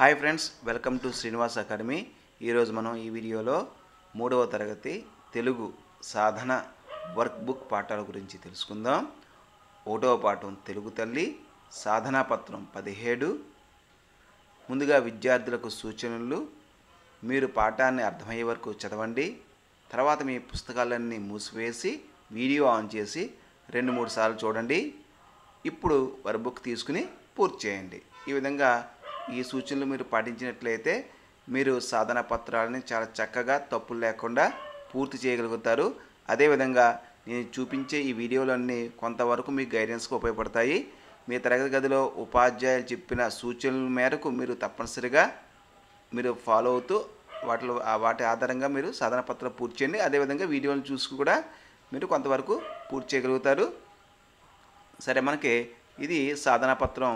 hi friends welcome to Srinivas academy ఈరోజు మనం ఈ వీడియోలో మూడవ తరగతి తెలుగు సాధన వర్క్ బుక్ పాఠాల గురించి తెలుసుకుందాం ఒకటవ పాఠం తెలుగు తల్లి సాధనా పత్రం పదిహేడు ముందుగా విద్యార్థులకు సూచనలు మీరు పాఠాన్ని అర్థమయ్యే వరకు చదవండి తర్వాత మీ పుస్తకాలన్నీ మూసివేసి వీడియో ఆన్ చేసి రెండు మూడు సార్లు చూడండి ఇప్పుడు వర్క్ బుక్ తీసుకుని పూర్తి చేయండి ఈ విధంగా ఈ సూచనలు మీరు పాటించినట్లయితే మీరు సాధన పత్రాలని చాలా చక్కగా తప్పులు లేకుండా పూర్తి చేయగలుగుతారు అదేవిధంగా నేను చూపించే ఈ వీడియోలన్నీ కొంతవరకు మీకు గైడెన్స్గా ఉపయోగపడతాయి మీ తరగతి గదిలో ఉపాధ్యాయులు చెప్పిన సూచనల మేరకు మీరు తప్పనిసరిగా మీరు ఫాలో అవుతూ వాటిలో ఆ వాటి ఆధారంగా మీరు సాధన పత్రం పూర్తి చేయండి అదేవిధంగా వీడియోలు చూసుకు కూడా మీరు కొంతవరకు పూర్తి చేయగలుగుతారు సరే మనకి ఇది సాధన పత్రం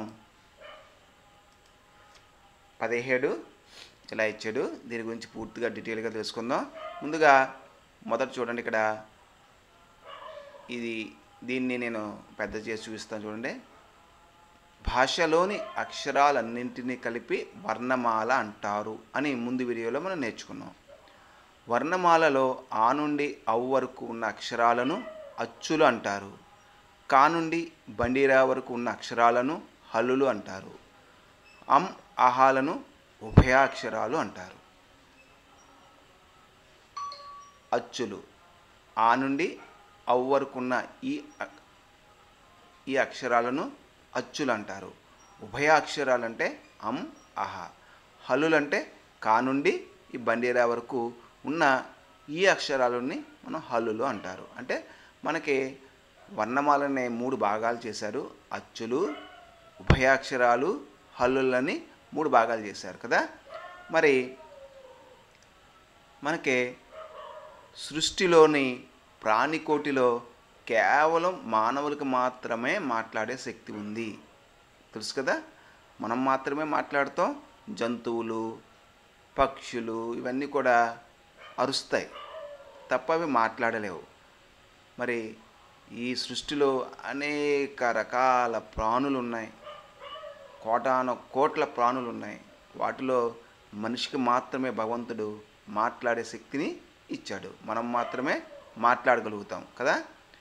పదిహేడు ఇలా ఇచ్చాడు దీని గురించి పూర్తిగా డీటెయిల్గా తెలుసుకుందాం ముందుగా మొదట చూడండి ఇక్కడ ఇది దీన్ని నేను పెద్ద చేసి చూపిస్తాను చూడండి భాషలోని అక్షరాలన్నింటినీ కలిపి వర్ణమాల అంటారు అని ముందు వీడియోలో మనం నేర్చుకున్నాం వర్ణమాలలో ఆ నుండి అవ్ వరకు ఉన్న అక్షరాలను అచ్చులు అంటారు కా నుండి బండిరా వరకు ఉన్న అక్షరాలను హల్లులు అంటారు అం అహాలను ఉభయాక్షరాలు అంటారు అచ్చులు ఆ నుండి అవ్ వరకు ఉన్న ఈ అ- ఈ అక్షరాలను అచ్చులు అంటారు ఉభయాక్షరాలు అంటే అం అహ హల్లులు అంటే కా నుండి ఈ బండిరా వరకు ఉన్న ఈ అక్షరాలని మనం హల్లులు అంటారు అంటే మనకి వర్ణమాలనే మూడు భాగాలు చేశారు అచ్చులు ఉభయాక్షరాలు హల్లులని మూడు భాగాలు చేశారు కదా మరి మనకి సృష్టిలోని ప్రాణికోటిలో కేవలం మానవులకు మాత్రమే మాట్లాడే శక్తి ఉంది తెలుసు కదా మనం మాత్రమే మాట్లాడుతాం జంతువులు పక్షులు ఇవన్నీ కూడా అరుస్తాయి తప్ప అవి మాట్లాడలేవు మరి ఈ సృష్టిలో అనేక రకాల ప్రాణులు ఉన్నాయి కోటాను కోట్ల ప్రాణులు ఉన్నాయి వాటిలో మనిషికి మాత్రమే భగవంతుడు మాట్లాడే శక్తిని ఇచ్చాడు మనం మాత్రమే మాట్లాడగలుగుతాం కదా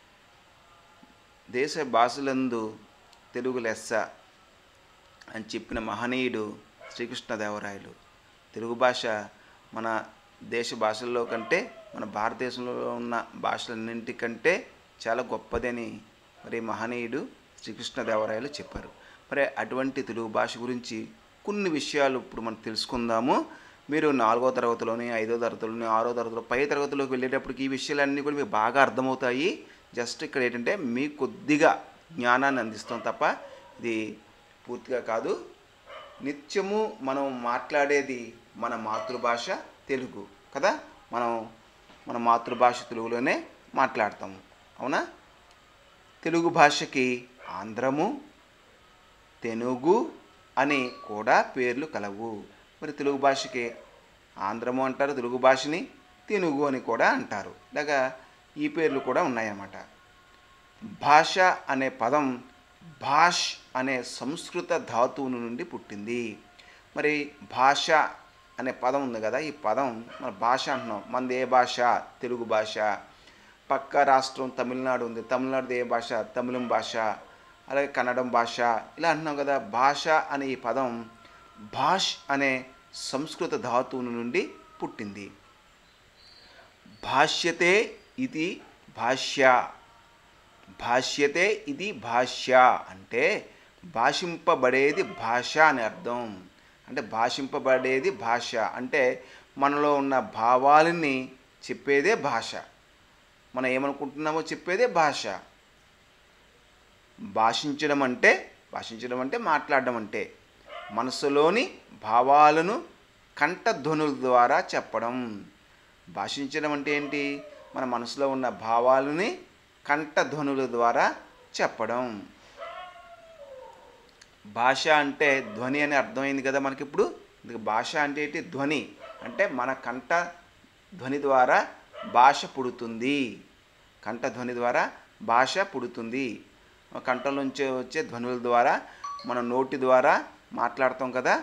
దేశ భాషలందు తెలుగు లెస్స అని చెప్పిన మహనీయుడు శ్రీకృష్ణదేవరాయలు తెలుగు భాష మన దేశ భాషల్లో కంటే మన భారతదేశంలో ఉన్న భాషలన్నింటికంటే చాలా గొప్పదని మరి మహనీయుడు శ్రీకృష్ణదేవరాయలు చెప్పారు మరి అటువంటి తెలుగు భాష గురించి కొన్ని విషయాలు ఇప్పుడు మనం తెలుసుకుందాము మీరు నాలుగో తరగతిలోని ఐదో తరగతిలోని ఆరో తరగతిలో పై తరగతిలోకి వెళ్ళేటప్పటికి ఈ విషయాలన్నీ కూడా మీకు బాగా అర్థమవుతాయి జస్ట్ ఇక్కడ ఏంటంటే మీకు కొద్దిగా జ్ఞానాన్ని అందిస్తాం తప్ప ఇది పూర్తిగా కాదు నిత్యము మనం మాట్లాడేది మన మాతృభాష తెలుగు కదా మనం మన మాతృభాష తెలుగులోనే మాట్లాడతాము అవునా తెలుగు భాషకి ఆంధ్రము తెనుగు అని కూడా పేర్లు కలవు మరి తెలుగు భాషకి ఆంధ్రము అంటారు తెలుగు భాషని తెనుగు అని కూడా అంటారు ఇలాగా ఈ పేర్లు కూడా ఉన్నాయన్నమాట భాష అనే పదం భాష్ అనే సంస్కృత ధాతువు నుండి పుట్టింది మరి భాష అనే పదం ఉంది కదా ఈ పదం మన భాష అంటున్నాం మనది ఏ భాష తెలుగు భాష పక్క రాష్ట్రం తమిళనాడు ఉంది తమిళనాడు ఏ భాష తమిళం భాష అలాగే కన్నడం భాష ఇలా అంటున్నాం కదా భాష అనే ఈ పదం భాష్ అనే సంస్కృత ధాతువు నుండి పుట్టింది భాష్యతే ఇది భాష్య భాష్యతే ఇది భాష్య అంటే భాషింపబడేది భాష అని అర్థం అంటే భాషింపబడేది భాష అంటే మనలో ఉన్న భావాలని చెప్పేదే భాష మనం ఏమనుకుంటున్నామో చెప్పేదే భాష భాషించడం అంటే భాషించడం అంటే మాట్లాడడం అంటే మనసులోని భావాలను కంఠధ్వనుల ద్వారా చెప్పడం భాషించడం అంటే ఏంటి మన మనసులో ఉన్న భావాలని కంఠధ్వనుల ద్వారా చెప్పడం భాష అంటే ధ్వని అని అర్థమైంది కదా మనకి ఇప్పుడు ఇది భాష అంటే ఏంటి ధ్వని అంటే మన కంఠ ధ్వని ద్వారా భాష పుడుతుంది కంఠ ధ్వని ద్వారా భాష పుడుతుంది కంఠం నుంచి వచ్చే ధ్వనుల ద్వారా మన నోటి ద్వారా మాట్లాడతాం కదా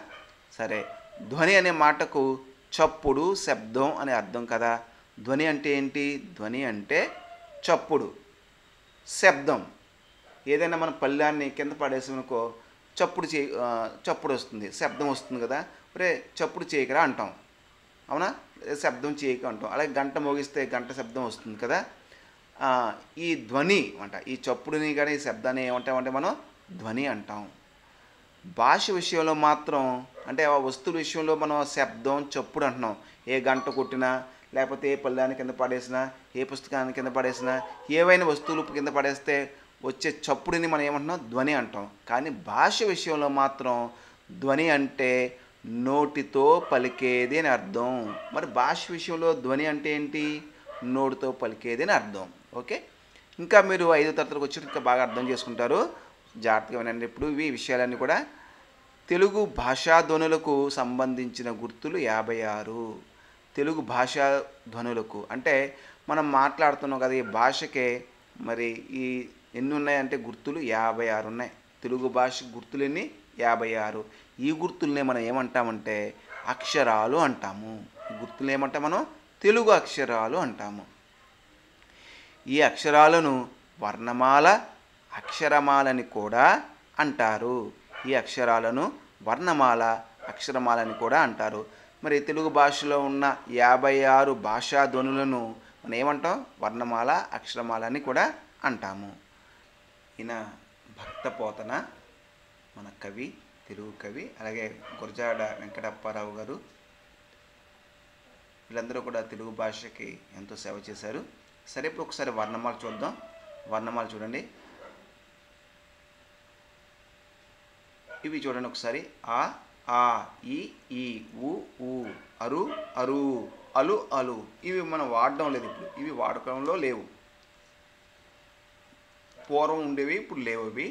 సరే ధ్వని అనే మాటకు చప్పుడు శబ్దం అనే అర్థం కదా ధ్వని అంటే ఏంటి ధ్వని అంటే చప్పుడు శబ్దం ఏదైనా మన పళ్ళాన్ని కింద పడేసామనుకో చప్పుడు చే ఆ, చప్పుడు వస్తుంది శబ్దం వస్తుంది కదా ఒరే చప్పుడు చేయకరా అంటాం అవునా శబ్దం చేయక అంటాం అలాగే గంట మోగిస్తే గంట శబ్దం వస్తుంది కదా ఆ, ఈ ధ్వని అంట ఈ చప్పుడుని కానీ ఈ శబ్దాన్ని ఏమంటామంటే మనం ధ్వని అంటాం భాష విషయంలో మాత్రం అంటే ఆ వస్తువుల విషయంలో మనం శబ్దం చప్పుడు అంటున్నాం ఏ గంట కొట్టినా లేకపోతే ఏ పళ్ళాన్ని కింద పడేసినా ఏ పుస్తకాన్ని కింద పడేసినా ఏవైనా వస్తువులు కింద పడేస్తే వచ్చే చప్పుడుని మనం ఏమంటున్నాం ధ్వని అంటాం కానీ భాష విషయంలో మాత్రం ధ్వని అంటే నోటితో పలికేది అని అర్థం మరి భాష విషయంలో ధ్వని అంటే ఏంటి నోటితో పలికేది అని అర్థం ఓకే ఇంకా మీరు ఐదో తరగతికి వచ్చి ఇంకా బాగా అర్థం చేసుకుంటారు జాగ్రత్తగా వినండి ఇప్పుడు ఇవి విషయాలన్నీ కూడా తెలుగు భాషా ధ్వనులకు సంబంధించిన గుర్తులు యాభై ఆరు తెలుగు భాషా ధ్వనులకు అంటే మనం మాట్లాడుతున్నాం కదా ఈ భాషకే మరి ఈ ఎన్ని ఉన్నాయంటే గుర్తులు యాభై ఆరు ఉన్నాయి తెలుగు భాష గుర్తులు ఎన్ని యాభై ఆరు ఈ గుర్తుల్నే మనం ఏమంటామంటే అక్షరాలు అంటాము ఈ గుర్తులు ఏమంటాం మనం తెలుగు అక్షరాలు అంటాము ఈ అక్షరాలను వర్ణమాల అక్షరమాలని కూడా అంటారు ఈ అక్షరాలను వర్ణమాల అక్షరమాలని కూడా అంటారు మరి తెలుగు భాషలో ఉన్న యాభై ఆరు భాషా ధ్వనులను మనం ఏమంటాం వర్ణమాల అక్షరమాల అని కూడా అంటాము ఈయన భక్తపోతన మన కవి తెలుగు కవి అలాగే గురజాడ వెంకటప్పారావు గారు వీళ్ళందరూ కూడా తెలుగు భాషకి ఎంతో సేవ చేశారు సరే ఇప్పుడు ఒకసారి వర్ణమాల చూద్దాం వర్ణమాల చూడండి ఇవి చూడండి ఒకసారి ఆ ఆ ఈ ఈ ఊ ఊ అరు అరు అలు అలు ఇవి మనం వాడడం లేదు ఇప్పుడు ఇవి వాడకంలో లేవు పూర్వం ఉండేవి ఇప్పుడు లేవు ఇవి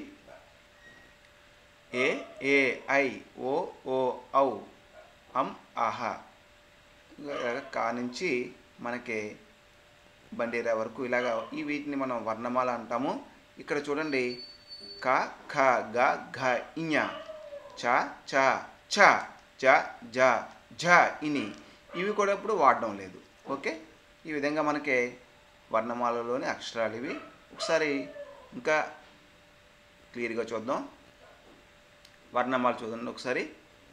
ఏ ఏ ఐ ఓ ఓ ఔ అం ఆహా ఇలాగ కా నుంచి మనకి బండిరా వరకు ఇలాగా ఈ వీటిని మనం వర్ణమాల అంటాము ఇక్కడ చూడండి క ఖ గ ఘ ఇញచ చ ఛ జ జ ఝ ఇని ఇవి కూడా ఇప్పుడు వాడడం లేదు ఓకే ఈ విధంగా మనకి వర్ణమాలలోని అక్షరాలు ఇవి ఒకసారి ఇంకా క్లియర్గా చూద్దాం వర్ణమాల చూడండి ఒకసారి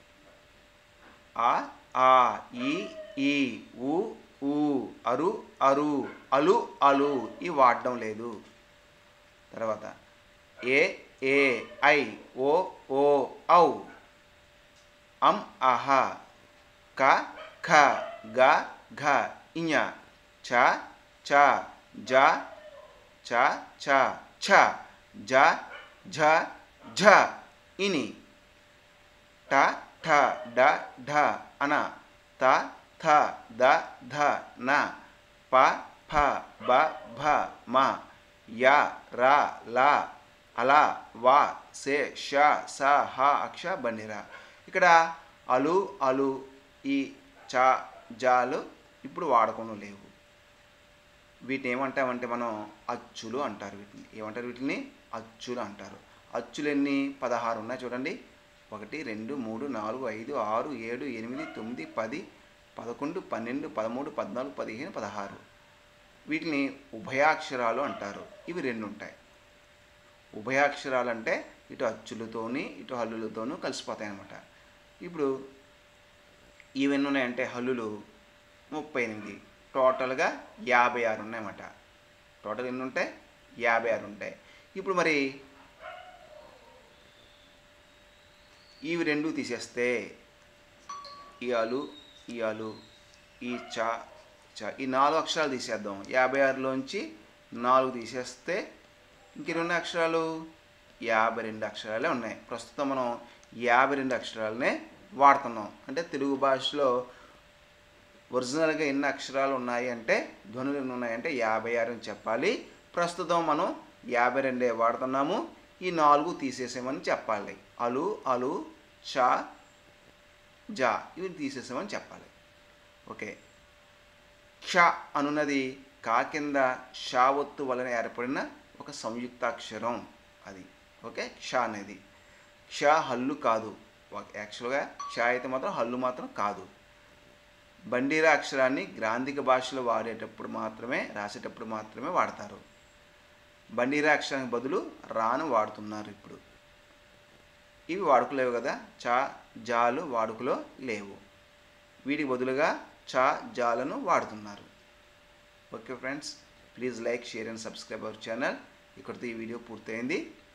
ఆ ఆ ఈ ఈ ఊ ఊ అరు అరు అలు అలు ఇవి వాడడం లేదు తర్వాత ఏ ఏ ఐ ఓ ఓ ఔ అం అహ క ఖ గ ఘ ఇញచ చ జ చ చ ఛ జ ఝ ఝ ఇని ట ఠ డ ఢ అన త థ ద ధ న ప ఫ బ భ మ య ర ల అల వ సే ష స హ అక్ష బనిరా ఇక్కడ అలు అలు ఈ చ జాలు ఇప్పుడు వాడకుండా లేవు వీటిని ఏమంటామంటే మనం అచ్చులు అంటారు వీటిని ఏమంటారు వీటిని అచ్చులు అంటారు అచ్చులు ఎన్ని పదహారు ఉన్నాయి చూడండి ఒకటి రెండు మూడు నాలుగు ఐదు ఆరు ఏడు ఎనిమిది తొమ్మిది పది పదకొండు పన్నెండు పదమూడు పద్నాలుగు పదిహేను పదహారు వీటిని ఉభయాక్షరాలు అంటారు ఇవి రెండు ఉంటాయి ఉభయాక్షరాలు అంటే ఇటు అచ్చులతోని ఇటు హల్లులతోనూ కలిసిపోతాయి అన్నమాట ఇప్పుడు ఇవన్నీ ఉన్నాయంటే హల్లులు ముప్పై ఎనిమిది టోటల్గా యాభై ఆరు ఉన్నాయన్నమాట టోటల్ ఎన్ని ఉంటాయి యాభై ఆరు ఉంటాయి ఇప్పుడు మరి ఇవి రెండు తీసేస్తే ఈ అలు ఈ అలు ఈ చ చ ఈ నాలుగు అక్షరాలు తీసేద్దాం యాభై ఆరులోంచి నాలుగు తీసేస్తే ఇంక ఎన్ని ఉన్నాయి అక్షరాలు యాభై రెండు అక్షరాలే ఉన్నాయి ప్రస్తుతం మనం యాభై రెండు అక్షరాలనే వాడుతున్నాం అంటే తెలుగు భాషలో ఒరిజినల్గా ఎన్ని అక్షరాలు ఉన్నాయి అంటే ధ్వనులు ఎన్ని ఉన్నాయంటే యాభై ఆరు అని చెప్పాలి ప్రస్తుతం మనం యాభై రెండే వాడుతున్నాము ఈ నాలుగు తీసేసామని చెప్పాలి అలు అలు షా జా ఇవి తీసేసామని చెప్పాలి ఓకే క్ష అనున్నది కా కింద షా ఒత్తు వలన ఏర్పడిన ఒక సంయుక్తాక్షరం అది ఓకే క్ష అనేది క్ష హల్లు కాదు యాక్చువల్గా చా అయితే మాత్రం హల్లు మాత్రం కాదు బండీరా అక్షరాన్ని గ్రాంధిక భాషలో వాడేటప్పుడు మాత్రమే రాసేటప్పుడు మాత్రమే వాడతారు బండీరా అక్షరానికి బదులు రాను వాడుతున్నారు ఇప్పుడు ఇవి వాడుకలేవు కదా చా జాలు వాడుకలో లేవు వీటికి బదులుగా చా జాలను వాడుతున్నారు okay friends please like share and subscribe our channel ఇక్కడితో ఈ వీడియో పూర్తయింది